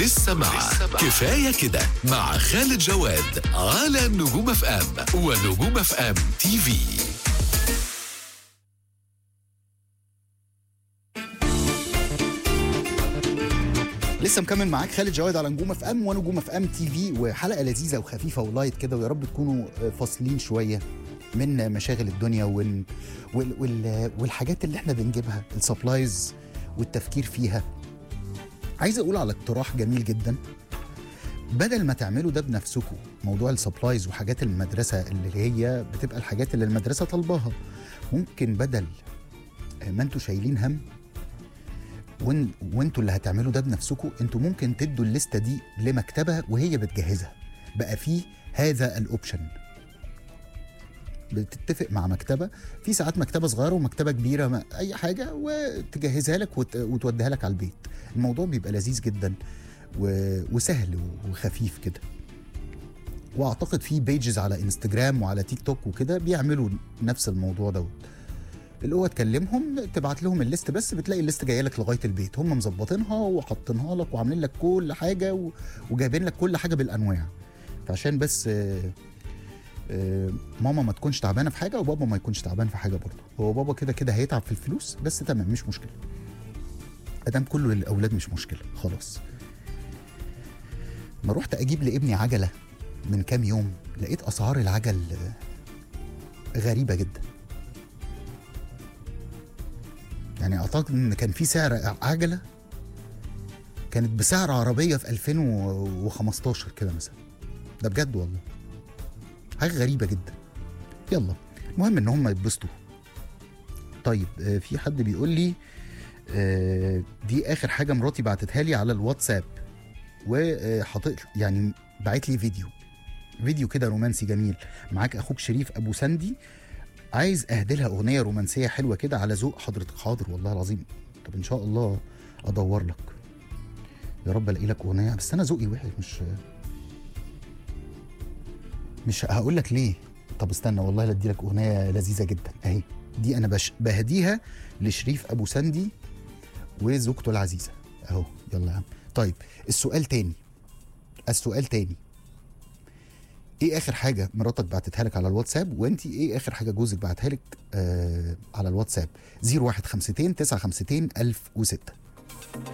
لسه مع كفاية كده مع خالد جواد على نجوم اف ام ونجوم اف ام تي في لسه مكمل معاك خالد جواد على نجوم اف ام ونجوم اف ام تي في وحلقه لذيذه وخفيفه ولايت كده ويا رب تكونوا فاصلين شويه من مشاغل الدنيا وال... وال... وال... والحاجات اللي احنا بنجيبها السبلايز والتفكير فيها عايز اقول على اقتراح جميل جدا بدل ما تعملوا ده بنفسكم موضوع السبلايز وحاجات المدرسه اللي هي بتبقى الحاجات اللي المدرسه طالباها ممكن بدل ما انتوا شايلين هم وان وانتوا اللي هتعملوا ده بنفسكم انتوا ممكن تدوا الليسته دي لمكتبه وهي بتجهزها بقى فيه هذا الاوبشن بتتفق مع مكتبه في ساعات مكتبه صغيره ومكتبه كبيره ما اي حاجه وتجهزها لك وت... وتوديها لك على البيت الموضوع بيبقى لذيذ جدا و... وسهل وخفيف كده واعتقد في بيجز على انستجرام وعلى تيك توك وكده بيعملوا نفس الموضوع دوت اللي هو تكلمهم تبعت لهم الليست بس بتلاقي الليست جايه لك لغايه البيت هم مظبطينها وحاطينها لك وعاملين لك كل حاجه و... وجايبين لك كل حاجه بالانواع فعشان بس آه، آه، ماما ما تكونش تعبانه في حاجه وبابا ما يكونش تعبان في حاجه برضه هو بابا كده كده هيتعب في الفلوس بس تمام مش مشكله ادام كله للاولاد مش مشكله خلاص ما رحت اجيب لابني عجله من كام يوم لقيت اسعار العجل آه، غريبه جدا يعني اعتقد ان كان في سعر عجله كانت بسعر عربيه في 2015 كده مثلا ده بجد والله حاجه غريبه جدا يلا المهم ان هم يتبسطوا طيب آه، في حد بيقول لي آه، دي اخر حاجه مراتي بعتتها لي على الواتساب وحاطط يعني بعت لي فيديو فيديو كده رومانسي جميل معاك اخوك شريف ابو سندي عايز اهدلها اغنيه رومانسيه حلوه كده على ذوق حضرتك حاضر والله العظيم طب ان شاء الله ادور لك يا رب الاقي لك اغنيه بس انا ذوقي وحش مش مش هقول لك ليه طب استنى والله لا ادي لك اغنيه لذيذه جدا اهي دي انا بش بهديها لشريف ابو سندي وزوجته العزيزه اهو يلا يا عم طيب السؤال تاني السؤال تاني ايه اخر حاجه مراتك بعتتها لك على الواتساب وانت ايه اخر حاجه جوزك بعتها لك آه على الواتساب 0152 952 1006